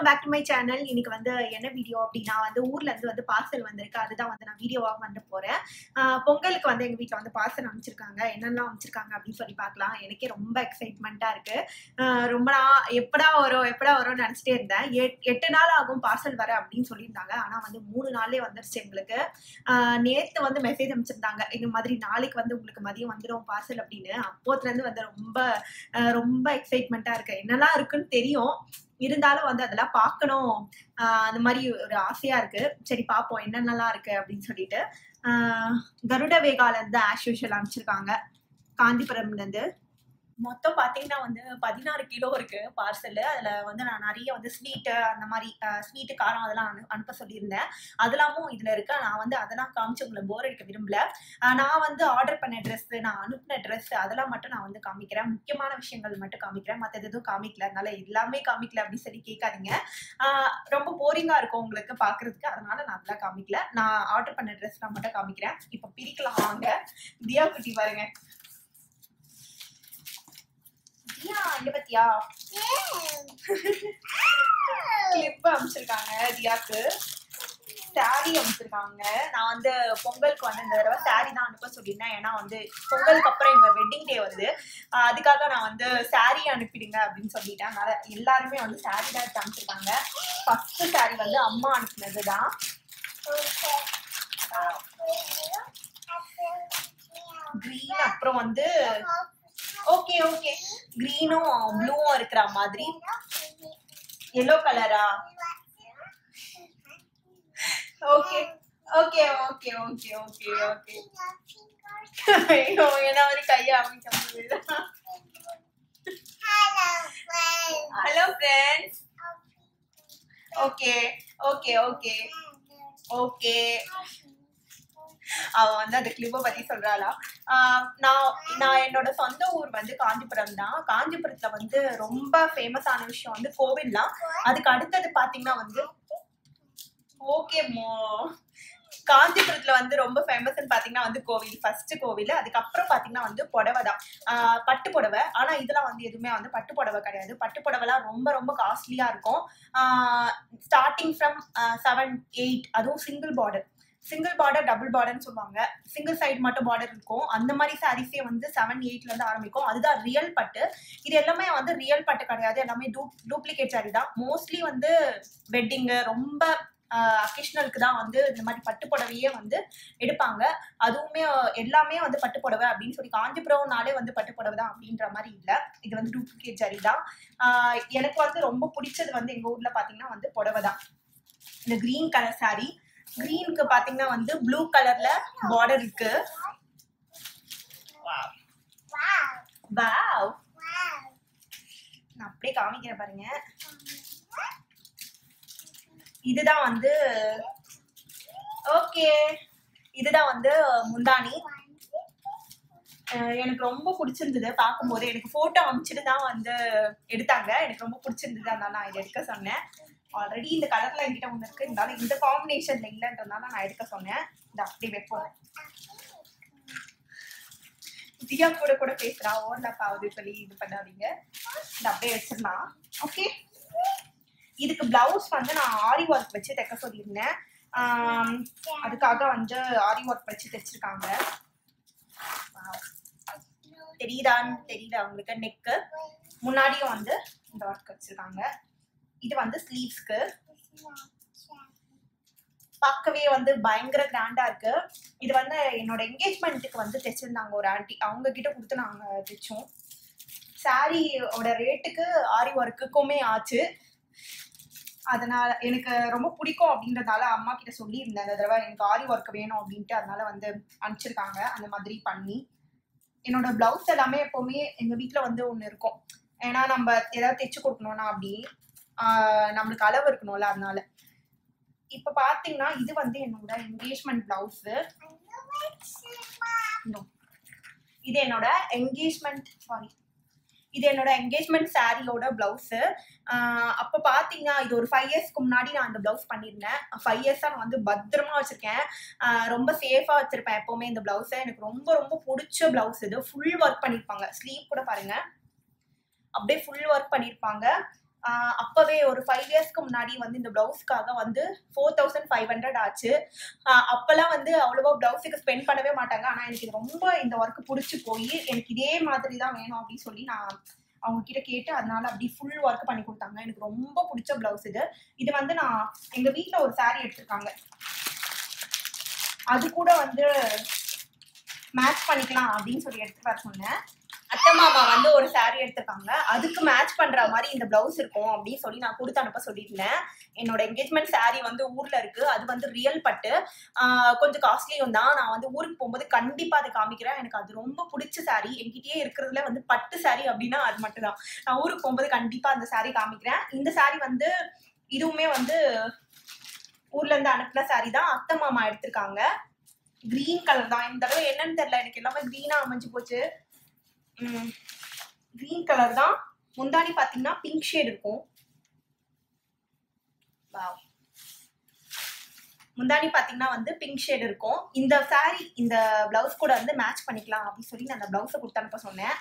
Welcome back to my channel இன்னைக்கு வந்து என்ன வீடியோ அப்படின்னா வந்து ஊர்ல இருந்து வந்து பார்சல் வந்திருக்கு அதுதான் வந்து நான் வீடியோவாக வந்து போறேன் ஆஹ் பொங்கலுக்கு வந்து எங்க வீட்டில் வந்து பார்சல் அமைச்சிருக்காங்க என்னெல்லாம் அமைச்சிருக்காங்க அப்படின்னு சொல்லி பார்க்கலாம் எனக்கே ரொம்ப எக்ஸைட்மெண்ட்டாக இருக்கு ஆஹ் ரொம்ப நாள் எப்படா வரும் எப்படா வரும்னு நினச்சிட்டே இருந்தேன் எட்- எட்டு நாள் ஆகும் பார்சல் வர அப்படின்னு சொல்லியிருந்தாங்க ஆனால் வந்து மூணு நாள்லேயே வந்துருச்சு எங்களுக்கு நேற்று வந்து மெசேஜ் அமைச்சிருந்தாங்க இந்த மாதிரி நாளைக்கு வந்து உங்களுக்கு மதியம் வந்துடும் பார்சல் அப்படின்னு அப்போத்துலேருந்து வந்து ரொம்ப ஆஹ் ரொம்ப எக்ஸைட்மெண்ட்டாக இருக்கு என்னெல்லாம் இருக்குன்னு தெரியும் இருந்தாலும் வந்து அதெல்லாம் பார்க்கணும் ஆஹ் அந்த மாதிரி ஒரு ஆசையா இருக்கு சரி பார்ப்போம் என்னென்னலாம் இருக்கு அப்படின்னு சொல்லிட்டு ஆஹ் கருட வேகால இருந்து ஆஸ் யூஷுவல் அமைச்சிருக்காங்க காந்திபுரம்ல இருந்து மொத்தம் பார்த்தீங்கன்னா வந்து பதினாறு கிலோ இருக்கு பார்சல் அதில் வந்து நான் நிறைய வந்து ஸ்வீட்டு அந்த மாதிரி ஸ்வீட்டு காரம் அதெல்லாம் அனு அனுப்ப சொல்லியிருந்தேன் அதெல்லாமும் இதில் இருக்கு நான் வந்து அதெல்லாம் காமிச்சு உங்களை போர் அடிக்க விரும்பல ஆஹ் நான் வந்து ஆர்டர் பண்ண ட்ரெஸ் நான் அனுப்பின ட்ரெஸ் அதெல்லாம் மட்டும் நான் வந்து காமிக்கிறேன் முக்கியமான விஷயங்கள் மட்டும் காமிக்கிறேன் மற்றது எதுவும் காமிக்கல அதனால எல்லாமே காமிக்கல அப்படின்னு சொல்லி கேட்காதீங்க ஆஹ் ரொம்ப போரிங்கா இருக்கும் உங்களுக்கு பாக்குறதுக்கு அதனால நான் அதெல்லாம் காமிக்கல நான் ஆர்டர் பண்ண ட்ரெஸ் நான் மட்டும் காமிக்கிறேன் இப்போ பிரிக்கலாம் வாங்க தியா குட்டி பாருங்க தியா இங்க பத்தியா கிளிப் அமைச்சிருக்காங்க தியாக்கு சாரி அமைச்சிருக்காங்க நான் வந்து பொங்கலுக்கு வந்து இந்த தடவை சாரி தான் அனுப்ப சொல்லியிருந்தேன் ஏன்னா வந்து பொங்கலுக்கு அப்புறம் எங்க வெட்டிங் டே வருது ஆஹ் அதுக்காக நான் வந்து சாரி அனுப்பிடுங்க அப்படின்னு சொல்லிட்டேன் அதனால எல்லாருமே வந்து சாரி தான் எடுத்து அனுப்பிச்சிருக்காங்க ஃபர்ஸ்ட் சாரி வந்து அம்மா அனுப்பினது தான் கிரீன் அப்புறம் வந்து ஓகே ஓகே கிரீனும் ப்ளூவும் இருக்கிற மாதிரி எல்லோ கலரா okay okay okay okay okay okay ஐயோ என்ன ஒரு கையை அமைக்க முடியல hello friends okay okay okay okay அவ வந்து அந்த கிளிப்பை பத்தி சொல்றாளா ஆஹ் நான் நான் என்னோட சொந்த ஊர் வந்து காஞ்சிபுரம் தான் காஞ்சிபுரத்துல வந்து ரொம்ப ஃபேமஸான விஷயம் வந்து கோவில் தான் அதுக்கு அடுத்தது பாத்தீங்கன்னா வந்து ஓகே மோ காஞ்சிபுரத்துல வந்து ரொம்ப ஃபேமஸ்ன்னு பாத்தீங்கன்னா வந்து கோவில் ஃபர்ஸ்ட் கோவில் அதுக்கப்புறம் பாத்தீங்கன்னா வந்து புடவை தான் ஆஹ் பட்டு புடவை ஆனா இதெல்லாம் வந்து எதுவுமே வந்து பட்டு புடவை கிடையாது பட்டு புடவைலாம் ரொம்ப ரொம்ப காஸ்ட்லியா இருக்கும் ஸ்டார்டிங் ஃப்ரம் செவன் எயிட் அதுவும் single border single border double பார்டர்னு சொல்லுவாங்க சிங்கிள் சைடு மட்டும் பார்டர் இருக்கும் அந்த மாதிரி சாரீஸே வந்து செவன் எயிட்ல இருந்து ஆரம்பிக்கும் அதுதான் ரியல் பட்டு இது எல்லாமே வந்து ரியல் பட்டு கிடையாது எல்லாமே டூ டூப்ளிகேட் சாரி தான் மோஸ்ட்லி வந்து வெட்டிங்கு ரொம்ப அக்கேஷனலுக்கு தான் வந்து இந்த மாதிரி பட்டு புடவையே வந்து எடுப்பாங்க அதுவுமே அஹ், எல்லாமே வந்து பட்டு புடவை அப்படின்னு சொல்லி காஞ்சிபுரம்னாலே வந்து பட்டு புடவை தான் அப்படின்ற மாதிரி இல்லை இது வந்து டூப்ளிகேட் சாரி தான் ஆஹ், எனக்கு வந்து ரொம்ப பிடிச்சது வந்து எங்க ஊர்ல பாத்தீங்கன்னா வந்து புடவை தான் இந்த கிரீன் கலர் saree கிரீனுக்கு பாத்தீங்கன்னா வந்து ப்ளூ கலர்ல பார்டர் இருக்கு வாவ் நான் அப்படியே காமிக்கிறேன் பாருங்க இதுதான் வந்து ஓகே இதுதான் வந்து முந்தானி அஹ் எனக்கு ரொம்ப பிடிச்சிருந்தது பார்க்கும்போது எனக்கு போட்டோ அமைச்சிட்டு தான் வந்து எடுத்தாங்க எனக்கு ரொம்ப பிடிச்சிருந்தது அதனால நான் இதை எடுக்க சொன்னேன் ஆல்ரெடி இந்த கலர்ல என்கிட்ட ஒன்று இருக்கு இருந்தாலும் இந்த காம்பினேஷன்ல இல்லைன்றதுனால நான் எடுக்க சொன்னேன் இதை அப்படி வைப்போம் தியா கூட கூட பேசுறா ஓவர்லாப் ஆகுது சொல்லி இது பண்ணாதீங்க இதை அப்படியே வச்சிடலாம் ஓகே இதுக்கு பிளவுஸ் வந்து நான் ஆரி ஒர்க் வச்சு தைக்க சொல்லியிருந்தேன் ஆம், அதுக்காக வந்து ஆரி ஒர்க் வச்சு தைச்சிருக்காங்க Wow. தெரியுதான்னு தெரியல உங்களுக்கு நெக்கு முன்னாடியும் வந்து இந்த ஒர்க் வச்சிருக்காங்க இது வந்து ஸ்லீவ்ஸ்க்கு பார்க்கவே வந்து பயங்கர கிராண்டா இருக்கு இது வந்து என்னோட என்கேஜ்மெண்ட்டுக்கு வந்து தைச்சிருந்தாங்க ஒரு ஆன்ட்டி அவங்க கிட்ட கொடுத்து நாங்க தைச்சோம் சாரியோட ரேட்டுக்கு ஆரி ஒர்க்குக்குமே ஆச்சு அதனால எனக்கு ரொம்ப பிடிக்கும் அப்படின்றதால அம்மா கிட்ட சொல்லியிருந்தேன் இந்த தடவை எனக்கு ஆரி ஒர்க் வேணும் அப்படின்ட்டு அதனால வந்து அனுப்பிச்சிருக்காங்க அந்த மாதிரி பண்ணி என்னோட பிளவுஸ் எல்லாமே எப்பவுமே எங்க வீட்ல வந்து ஒண்ணு இருக்கும் ஏன்னா நம்ம ஏதாவது தைச்சு கொடுக்கணும்னா அப்படி ஆஹ் நம்மளுக்கு அளவு இருக்கணும்ல அதனால இப்ப பாத்தீங்கன்னா இது வந்து என்னோட என்கேஜ்மெண்ட் பிளவுஸ் இது என்னோட என்கேஜ்மெண்ட் சாரி இது என்னோட என்கேஜ்மெண்ட் சாரியோட பிளவுஸு அப்போ பார்த்தீங்கன்னா இது ஒரு ஃபைவ் இயர்ஸ்க்கு முன்னாடி நான் அந்த பிளவுஸ் பண்ணியிருந்தேன் ஃபைவ் இயர்ஸாக நான் வந்து பத்திரமா வச்சுருக்கேன் ஆஹ் ரொம்ப சேஃபாக வச்சுருப்பேன் எப்போவுமே இந்த பிளவுஸை எனக்கு ரொம்ப ரொம்ப பிடிச்ச பிளவுஸ் இது ஃபுல் ஒர்க் பண்ணியிருப்பாங்க ஸ்லீவ் கூட பாருங்க அப்படியே ஃபுல் ஒர்க் பண்ணியிருப்பாங்க ஆஹ் அப்பவே ஒரு ஃபைவ் இயர்ஸ்க்கு முன்னாடி வந்து இந்த பிளவுஸ்க்காக வந்து ஃபோர் தௌசண்ட் ஃபைவ் ஹண்ட்ரட் ஆச்சு ஆஹ் அப்பெல்லாம் வந்து அவ்வளோவா பிளவுஸுக்கு ஸ்பெண்ட் பண்ணவே மாட்டாங்க ஆனா எனக்கு இது ரொம்ப இந்த ஒர்க் பிடிச்சி போய் எனக்கு இதே மாதிரி தான் வேணும் அப்படின்னு சொல்லி நான் அவங்க கிட்ட கேட்டு அதனால அப்படி ஃபுல் ஒர்க் பண்ணி கொடுத்தாங்க எனக்கு ரொம்ப பிடிச்ச பிளவுஸ் இது இது வந்து நான் எங்க வீட்ல ஒரு saree எடுத்திருக்காங்க அது கூட வந்து மேட்ச் பண்ணிக்கலாம் அப்படின்னு சொல்லி எடுத்து வர சொன்னேன் அத்தை மாமா வந்து ஒரு saree எடுத்திருக்காங்க அதுக்கு மேட்ச் பண்ற மாதிரி இந்த பிளவுஸ் இருக்கும் அப்படின்னு சொல்லி நான் கொடுத்து அனுப்ப சொல்லியிருந்தேன் என்னோட என்கேஜ்மெண்ட் saree வந்து ஊர்ல இருக்கு அது வந்து ரியல் பட்டு ஆஹ் கொஞ்சம் காஸ்ட்லியும் தான் நான் வந்து ஊருக்கு போகும்போது கண்டிப்பா அதை காமிக்கிறேன் எனக்கு அது ரொம்ப பிடிச்ச saree என்கிட்டயே இருக்கிறதுல வந்து பட்டு saree அப்படின்னா அது மட்டும் தான் நான் ஊருக்கு போகும்போது கண்டிப்பா அந்த saree காமிக்கிறேன் இந்த saree வந்து இதுவுமே வந்து ஊர்ல இருந்து அனுப்பின saree தான் அத்தை மாமா எடுத்திருக்காங்க கிரீன் கலர் தான் இந்த தடவை என்னன்னு தெரியல எனக்கு எல்லாமே கிரீனா அமைஞ்சு போச்சு கிரீன் கலர் தான் முந்தானி பாத்தீங்கன்னா பிங்க் ஷேட் இருக்கும் Wow. முந்தானி பாத்தீங்கன்னா வந்து பிங்க் ஷேட் இருக்கும் இந்த saree இந்த பிளவுஸ் கூட வந்து மேட்ச் பண்ணிக்கலாம் அப்படின்னு சொல்லி நான் அந்த பிளவுஸை கொடுத்து அனுப்ப சொன்னேன்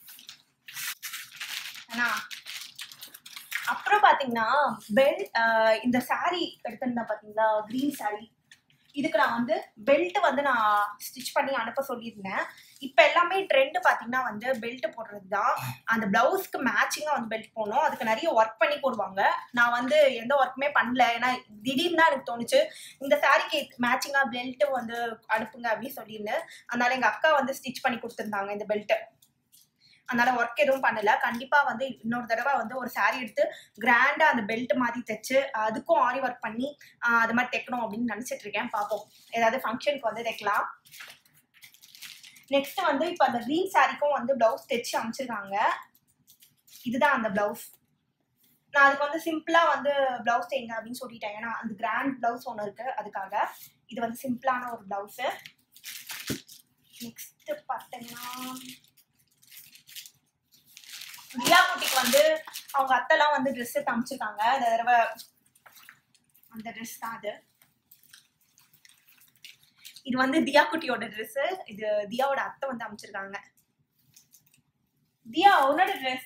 ஆனா அப்புறம் பாத்தீங்கன்னா பெல் இந்த saree எடுத்திருந்தேன் பாத்தீங்களா கிரீன் saree இதுக்கு நான் வந்து பெல்ட் வந்து நான் ஸ்டிச் பண்ணி அனுப்ப சொல்லியிருந்தேன் இப்போ எல்லாமே ட்ரெண்ட் பார்த்தீங்கன்னா வந்து பெல்ட் போடுறது தான் அந்த பிளவுஸ்க்கு மேட்சிங்காக வந்து பெல்ட் போடணும் அதுக்கு நிறைய ஒர்க் பண்ணி போடுவாங்க நான் வந்து எந்த ஒர்க்குமே பண்ணல ஏன்னா திடீர்னு தான் எனக்கு தோணுச்சு இந்த சாரிக்கு மேட்சிங்காக பெல்ட் வந்து அனுப்புங்க அப்படின்னு சொல்லியிருந்தேன் அதனால எங்கள் அக்கா வந்து ஸ்டிச் பண்ணி கொடுத்துருந்தாங்க இந்த பெல்ட் அதனால ஒர்க் எதுவும் பண்ணல கண்டிப்பா வந்து இன்னொரு தடவை வந்து ஒரு saree எடுத்து கிராண்டா அந்த பெல்ட் மாதிரி தைச்சு அதுக்கும் ஆரி ஒர்க் பண்ணி ஆஹ் அது மாதிரி தைக்கணும் அப்படின்னு நினைச்சிட்டு இருக்கேன் பார்ப்போம் ஏதாவது ஃபங்க்ஷனுக்கு வந்து தைக்கலாம் நெக்ஸ்ட் வந்து இப்போ அந்த க்ரீன் சாரிக்கும் வந்து பிளவுஸ் தைச்சு அமைச்சிருக்காங்க இதுதான் அந்த பிளவுஸ் நான் அதுக்கு வந்து சிம்பிளா வந்து பிளவுஸ் தைங்க அப்படின்னு சொல்லிட்டேன் ஏன்னா அந்த கிராண்ட் பிளவுஸ் ஒன்று இருக்கு அதுக்காக இது வந்து சிம்பிளான ஒரு பிளவுஸ் நெக்ஸ்ட் பார்த்தீங்கன்னா ரியா குட்டிக்கு வந்து அவங்க அத்தைலாம் வந்து ட்ரெஸ் எடுத்து அமைச்சிருக்காங்க இந்த தடவை அந்த ட்ரெஸ் தான் அது இது வந்து தியா குட்டியோட ட்ரெஸ் இது தியாவோட அத்தை வந்து அமைச்சிருக்காங்க தியா உன்னோட ட்ரெஸ்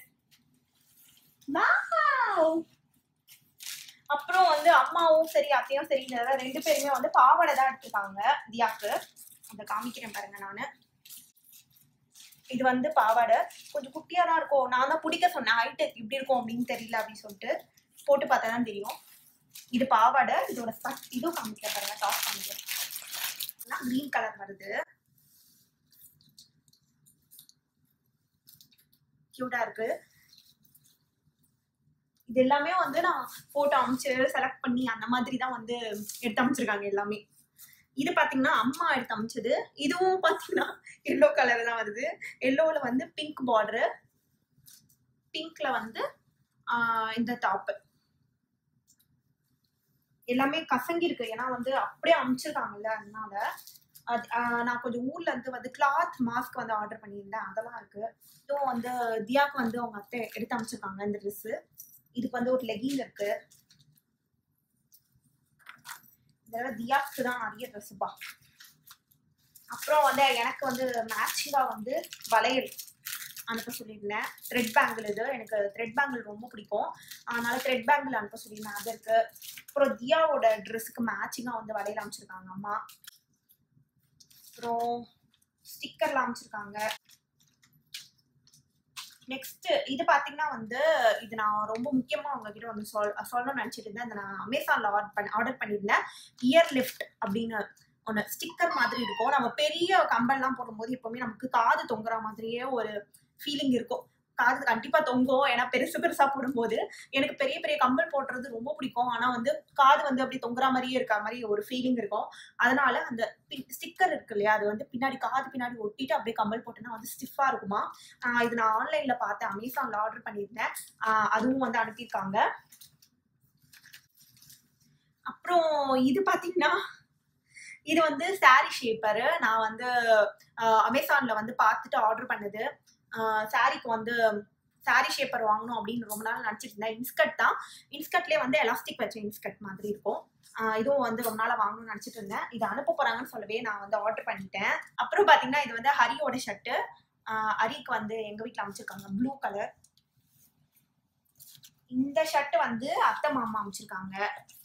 அப்புறம் வந்து அம்மாவும் சரி அத்தையும் சரி இந்த தடவை ரெண்டு பேருமே வந்து பாவாடை தான் எடுத்திருக்காங்க தியாக்கு அதை காமிக்கிறேன் பாருங்க நானு இது வந்து பாவாடை கொஞ்சம் குட்டியா தான் இருக்கும் நான் தான் பிடிக்க சொன்னேன் ஹைட்டு இப்படி இருக்கும் அப்படின்னு தெரியல அப்படின்னு சொல்லிட்டு போட்டு பார்த்தா தான் தெரியும் இது பாவாடை இதோட ஸ்கர்ட் இதுவும் காமிக்க பாருங்க டாப் காமிக்கிறேன் கிரீன் கலர் வருது கியூட்டா இருக்கு இது எல்லாமே வந்து நான் போட்டோ அமைச்சு செலக்ட் பண்ணி அந்த மாதிரி தான் வந்து எடுத்து அமைச்சிருக்காங்க எல்லாமே இது பாத்தீங்கன்னா அம்மா எடுத்து அமைச்சது இதுவும் பாத்தீங்கன்னா எல்லோ கலர் தான் வருது எல்லோல வந்து பிங்க் பார்டரு பிங்க்ல வந்து ஆஹ் இந்த டாப் எல்லாமே கசங்கி இருக்கு ஏன்னா வந்து அப்படியே அமைச்சிருக்காங்கல்ல அதனால அது ஆஹ் நான் கொஞ்சம் ஊர்ல இருந்து வந்து கிளாத் மாஸ்க் வந்து ஆர்டர் பண்ணியிருந்தேன் அதெல்லாம் இருக்கு இதுவும் வந்து தியாக்கு வந்து அவங்க அத்தை எடுத்து அமைச்சிருக்காங்க இந்த ட்ரெஸ் இதுக்கு வந்து ஒரு லெகிங் இருக்கு இதோட தியாக்கு தான் நிறைய ட்ரெஸ்ஸுப்பா அப்புறம் வந்து எனக்கு வந்து மேட்சிங்கா வந்து வளையல் அனுப்ப சொல்லியிருந்தேன் த்ரெட் பேங்கிள் இது எனக்கு த்ரெட் பேங்கிள் ரொம்ப பிடிக்கும் அதனால த்ரெட் பேங்கிள் அனுப்ப சொல்லியிருந்தேன் அது இருக்கு அப்புறம் தியாவோட ட்ரெஸ்ஸுக்கு மேட்சிங்காக வந்து வளையல் அமைச்சிருக்காங்க அம்மா அப்புறம் ஸ்டிக்கர்லாம் அமைச்சிருக்காங்க நெக்ஸ்ட் இது பாத்தீங்கன்னா வந்து இது நான் ரொம்ப முக்கியமா உங்ககிட்ட வந்து சொல் சொல்லணும்னு நினைச்சிட்டு இருந்தேன் இதை நான் அமேசான்ல ஆர்டர் பண்ண ஆர்டர் பண்ணியிருந்தேன் இயர் லிஃப்ட் அப்படின்னு ஒன்று ஸ்டிக்கர் மாதிரி இருக்கும் நம்ம பெரிய கம்பல்லாம் போடும்போது எப்பவுமே நமக்கு காது தொங்குற மாதிரியே ஒரு ஃபீலிங் இருக்கும் காது கண்டிப்பா தொங்கும் ஏன்னா பெருசு பெருசா போடும்போது எனக்கு பெரிய பெரிய கம்பல் போடுறது ரொம்ப பிடிக்கும் ஆனா வந்து காது வந்து அப்படி தொங்குற மாதிரியே இருக்க மாதிரி ஒரு ஃபீலிங் இருக்கும் அதனால அந்த ஸ்டிக்கர் இருக்கு இல்லையா அது வந்து பின்னாடி காது பின்னாடி ஒட்டிட்டு அப்படியே கம்பல் போட்டோன்னா வந்து ஸ்டிஃபா இருக்குமா ஆஹ் இது நான் ஆன்லைன்ல பார்த்தேன் அமேசான்ல ஆர்டர் பண்ணியிருந்தேன் ஆஹ் அதுவும் வந்து அனுப்பியிருக்காங்க அப்புறம் இது பாத்தீங்கன்னா இது வந்து சாரி ஷேப்பரு நான் வந்து அமேசான்ல வந்து பார்த்துட்டு ஆர்டர் பண்ணது சாரிக்கு வந்து சாரி ஷேப்பர் வாங்கணும் அப்படின்னு ரொம்ப நாள் நினச்சிட்டு இருந்தேன் இன்ஸ்கட் தான் இன்ஸ்கட்லேயே வந்து எலாஸ்டிக் வச்ச இன்ஸ்கட் மாதிரி இருக்கும் ஆஹ் இதுவும் வந்து ரொம்ப நாளாக வாங்கணும்னு நினச்சிட்டு இருந்தேன் இது அனுப்ப போறாங்கன்னு சொல்லவே நான் வந்து ஆர்டர் பண்ணிட்டேன் அப்புறம் பார்த்தீங்கன்னா இது வந்து ஹரியோட ஷர்ட்டு ஹரிக்கு வந்து எங்கள் வீட்டில் அமைச்சிருக்காங்க ப்ளூ கலர் இந்த ஷர்ட் வந்து அத்தை மாமா அமைச்சிருக்காங்க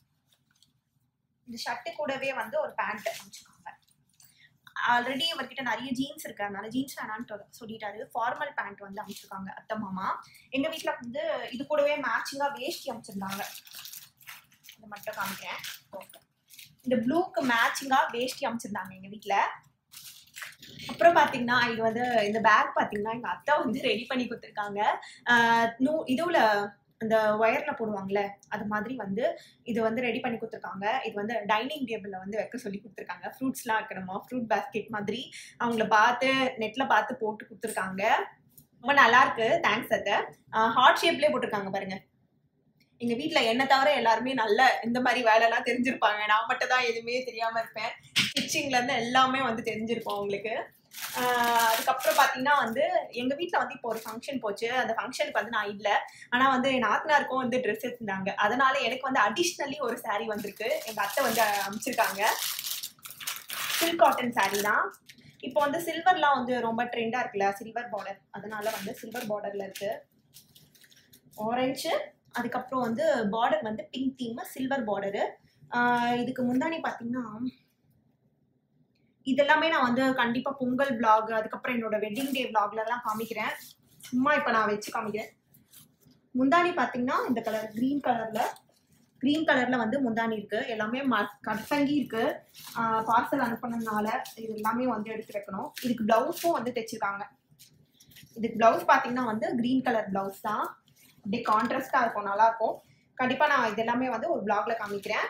இந்த ஷர்ட்டு கூடவே வந்து ஒரு பேண்ட் அமைச்சிருக்காங்க ஆல்ரெடி இவர்கிட்ட நிறைய ஜீன்ஸ் இருக்கு அதனால ஜீன்ஸ் வேணான்ட்டு சொல்லிட்டாரு ஃபார்மல் பேண்ட் வந்து அமைச்சிருக்காங்க அத்தை மாமா எங்க வீட்ல வந்து இது கூடவே மேட்சிங்கா வேஷ்டி அமைச்சிருந்தாங்க இதை மட்டும் காமிக்கிறேன் இந்த ப்ளூக்கு மேட்சிங்கா வேஷ்டி அமைச்சிருந்தாங்க எங்க வீட்ல அப்புறம் பாத்தீங்கன்னா இது வந்து இந்த பேக் பாத்தீங்கன்னா எங்க அத்தை வந்து ரெடி பண்ணி கொடுத்துருக்காங்க ஆஹ் நூ இதுல அந்த ஒயர்ல போடுவாங்கல்ல அது மாதிரி வந்து இது வந்து ரெடி பண்ணி கொடுத்துருக்காங்க இது வந்து டைனிங் டேபிள்ல வந்து வைக்க சொல்லி கொடுத்துருக்காங்க ஃப்ரூட்ஸ்லாம் வைக்கணுமா ஃப்ரூட் பேஸ்கெட் மாதிரி அவங்கள பார்த்து நெட்ல பார்த்து போட்டு கொடுத்துருக்காங்க ரொம்ப நல்லா இருக்கு தேங்க்ஸ் அத்தை ஹார்ட் ஷேப்லேயே போட்டிருக்காங்க பாருங்க எங்க வீட்ல என்ன தவிர எல்லாருமே நல்ல இந்த மாதிரி வேலைலாம் தெரிஞ்சிருப்பாங்க நான் மட்டும் தான் எதுவுமே தெரியாம இருப்பேன் ஸ்டிச்சிங்ல இருந்து எல்லாமே வந்து தெரிஞ்சிருப்போம் அவங்களுக்கு ஆஹ் அதுக்கப்புறம் பாத்தீங்கன்னா வந்து எங்க வீட்ல வந்து இப்போ ஒரு ஃபங்க்ஷன் போச்சு அந்த ஃபங்க்ஷனுக்கு வந்து நான் இல்ல ஆனா வந்து என் நாத்தனாருக்கும் வந்து ட்ரெஸ் எடுத்திருந்தாங்க அதனால எனக்கு வந்து அடிஷ்னலி ஒரு saree வந்திருக்கு எங்க அத்தை வந்து அமைச்சிருக்காங்க சில்க் காட்டன் saree தான் இப்போ வந்து சில்வர்லாம் வந்து ரொம்ப ட்ரெண்டா இருக்குல்ல சில்வர் பார்டர் அதனால வந்து சில்வர் பார்டர்ல இருக்கு ஆரஞ்சு அதுக்கப்புறம் வந்து பார்டர் வந்து பிங்க் தீம் சில்வர் பார்டரு இதுக்கு முன்னாடி பார்த்தீங்கன்னா இதெல்லாமே நான் வந்து கண்டிப்பா பொங்கல் vlog அதுக்கப்புறம் என்னோட வெட்டிங் டே vlogல எல்லாம் காமிக்கிறேன் சும்மா இப்போ நான் வச்சு காமிக்கிறேன் முந்தானி பார்த்தீங்கன்னா இந்த கலர் க்ரீன் கலர்ல க்ரீன் கலர்ல வந்து முந்தானி இருக்கு எல்லாமே ம கட்சங்கி இருக்கு பார்சல் அனுப்பினதுனால இது எல்லாமே வந்து எடுத்து வைக்கணும் இதுக்கு பிளவுஸும் வந்து தைச்சிருக்காங்க இதுக்கு பிளவுஸ் பார்த்தீங்கன்னா வந்து க்ரீன் கலர் பிளவுஸ் தான் அப்படியே கான்ட்ராஸ்டா இருக்கும் நல்லா இருக்கும் கண்டிப்பா நான் இது எல்லாமே வந்து ஒரு பிளாக்ல காமிக்கிறேன்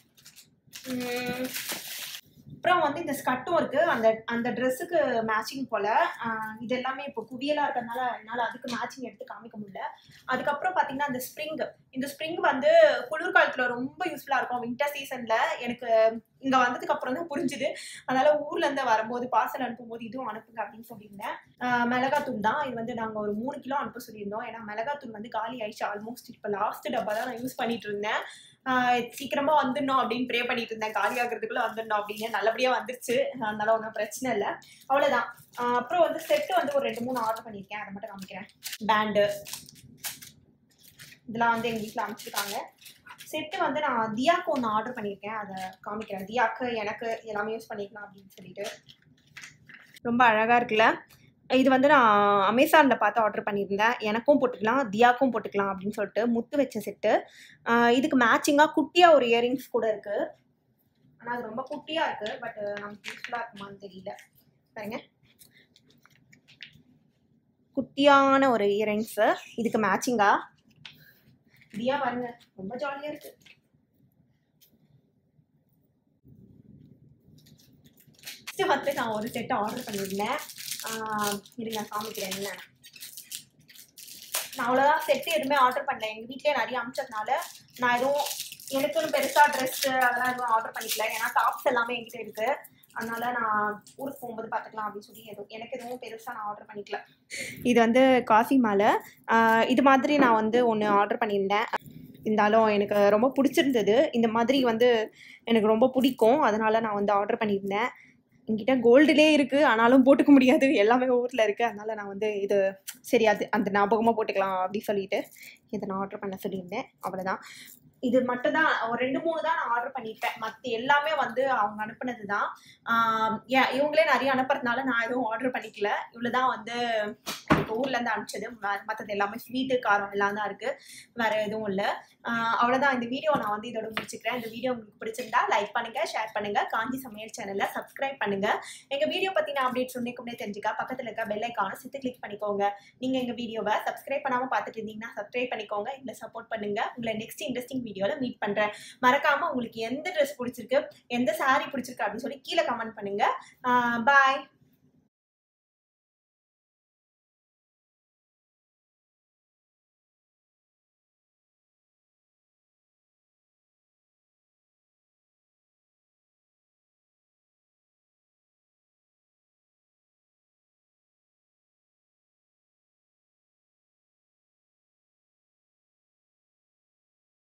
உம் அப்புறம் வந்து இந்த ஸ்கட்டும் இருக்கு அந்த அந்த ட்ரெஸ்ஸுக்கு மேட்சிங் போல ஆஹ் இது எல்லாமே இப்போ குவியலா இருக்கிறதுனால என்னால அதுக்கு மேட்சிங் எடுத்து காமிக்க முடியல அதுக்கப்புறம் பாத்தீங்கன்னா இந்த ஸ்ப்ரிங் இந்த ஸ்ப்ரிங் வந்து குளிர்காலத்துல ரொம்ப யூஸ்ஃபுல்லா இருக்கும் வின்டர் சீசன்ல எனக்கு இங்க வந்ததுக்கு அப்புறம் தான் புரிஞ்சுது அதனால ஊர்ல இருந்து வரும்போது பார்சல் அனுப்பும்போது இதுவும் அனுப்புங்க அப்படின்னு சொல்லியிருந்தேன் ஆஹ் மிளகாத்தூள் தான் இது வந்து நாங்க ஒரு மூணு கிலோ அனுப்ப சொல்லியிருந்தோம் ஏன்னா மிளகாத்தூள் வந்து காலி ஆயிடுச்சு ஆல்மோஸ்ட் இப்போ லாஸ்ட் டப்பா தான் நான் யூஸ் பண்ணிட்டு இருந்தேன் ஆஹ் சீக்கிரமா வந்துடணும் அப்படின்னு ப்ரே பண்ணிட்டு இருந்தேன் காலி ஆகுறதுக்குள்ள வந்துடணும் அப்படின்னு நல்லபடியா வந்துருச்சு அதனால ஒன்றும் பிரச்சனை இல்லை அவ்வளவுதான் ஆஹ் அப்புறம் வந்து செட்டு வந்து ஒரு ரெண்டு மூணு ஆர்டர் பண்ணியிருக்கேன் அதை மட்டும் காமிக்கிறேன் பேண்டு இதெல்லாம் வந்து எங்க வீட்டில் அமைச்சிருக்காங்க செட்டு வந்து நான் தியாக்கு ஒன்று ஆர்டர் பண்ணியிருக்கேன் அதை காமிக்கிறேன் தியாக்கு எனக்கு எல்லாமே யூஸ் பண்ணிக்கலாம் அப்படின்னு சொல்லிட்டு ரொம்ப அழகா இருக்குல்ல இது வந்து நான் அமேசானில் பார்த்து ஆர்டர் பண்ணியிருந்தேன் எனக்கும் போட்டுக்கலாம் தியாக்கும் போட்டுக்கலாம் அப்படின்னு சொல்லிட்டு முத்து வச்ச செட்டு இதுக்கு மேட்சிங்காக குட்டியாக ஒரு இயரிங்ஸ் கூட இருக்கு ஆனால் அது ரொம்ப குட்டியாக இருக்கு பட் நமக்கு யூஸ்ஃபுல்லாக இருக்குமான்னு தெரியல பாருங்க குட்டியான ஒரு இயரிங்ஸு இதுக்கு மேட்சிங்கா தியா பாருங்க ரொம்ப ஜாலியாக இருக்கு நெக்ஸ்ட் வந்து நான் ஒரு செட் ஆர்டர் பண்ணியிருந்தேன் ஆஹ் இருங்க காமிக்கிறேன் என்ன நான் அவ்வளோதான் செட்டு எதுவுமே ஆர்டர் பண்ணல எங்கள் வீட்லயே நிறைய அமிச்சதுனால நான் எதுவும் எனக்குன்னு பெருசாக ட்ரெஸ்ஸு அதெல்லாம் எதுவும் ஆர்டர் பண்ணிக்கல ஏன்னா டாப்ஸ் எல்லாமே என்கிட்ட இருக்கு அதனால நான் ஊருக்கு போகும்போது பார்த்துக்கலாம் அப்படின்னு சொல்லி எதுவும் எனக்கு எதுவும் பெருசாக நான் ஆர்டர் பண்ணிக்கல இது வந்து காஃபி மாலை ஆஹ் இது மாதிரி நான் வந்து ஒன்று ஆர்டர் பண்ணியிருந்தேன் இருந்தாலும் எனக்கு ரொம்ப பிடிச்சிருந்தது இந்த மாதிரி வந்து எனக்கு ரொம்ப பிடிக்கும் அதனால நான் வந்து ஆர்டர் பண்ணியிருந்தேன் என்கிட்ட கோல்டுலே இருக்கு ஆனாலும் போட்டுக்க முடியாது எல்லாமே ஊர்ல இருக்கு அதனால நான் வந்து இது சரி அது அந்த ஞாபகமா போட்டுக்கலாம் அப்படி சொல்லிட்டு இதை நான் ஆர்டர் பண்ண சொல்லியிருந்தேன் அவ்வளவுதான் இது மட்டும் தான் ஒரு ரெண்டு மூணு தான் நான் ஆர்டர் பண்ணியிருப்பேன் மற்ற எல்லாமே வந்து அவங்க அனுப்புனது தான் ஏன் இவங்களே நிறைய அனுப்புறதுனால நான் எதுவும் ஆர்டர் பண்ணிக்கல இவ்வளோதான் வந்து இப்போ ஊர்ல இருந்து அனுப்பிச்சது மற்றது எல்லாமே ஸ்வீட்டு காரம் எல்லாம் தான் இருக்கு வேற எதுவும் இல்லை அவ்வளோதான் இந்த வீடியோ நான் வந்து இதோட முடிச்சுக்கிறேன் இந்த வீடியோ உங்களுக்கு பிடிச்சிருந்தா லைக் பண்ணுங்க ஷேர் பண்ணுங்க காஞ்சி சமையல் சேனலை சப்ஸ்கிரைப் பண்ணுங்க எங்க வீடியோ பத்தின அப்டேட்ஸ் உடனே தெரிஞ்சுக்க பக்கத்துல இருக்க பெல் ஐக்கான சித்து கிளிக் பண்ணிக்கோங்க நீங்க எங்க வீடியோவை சப்ஸ்கிரைப் பண்ணாம பார்த்துட்டு இருந்தீங்கன்னா சப்ஸ்கிரைப் பண்ணிக்கோங்க எங்களை சப்போர்ட் பண்ணுங்க உங்களை நெக்ஸ்ட் இன்ட்ரெஸ்டிங் வீடியோல மீட் பண்றேன் மறக்காம உங்களுக்கு எந்த ட்ரெஸ் பிடிச்சிருக்கு எந்த saree பிடிச்சிருக்கு அப்படின்னு சொல்லி கீழே கமெண்ட் பண்ணுங்க பாய்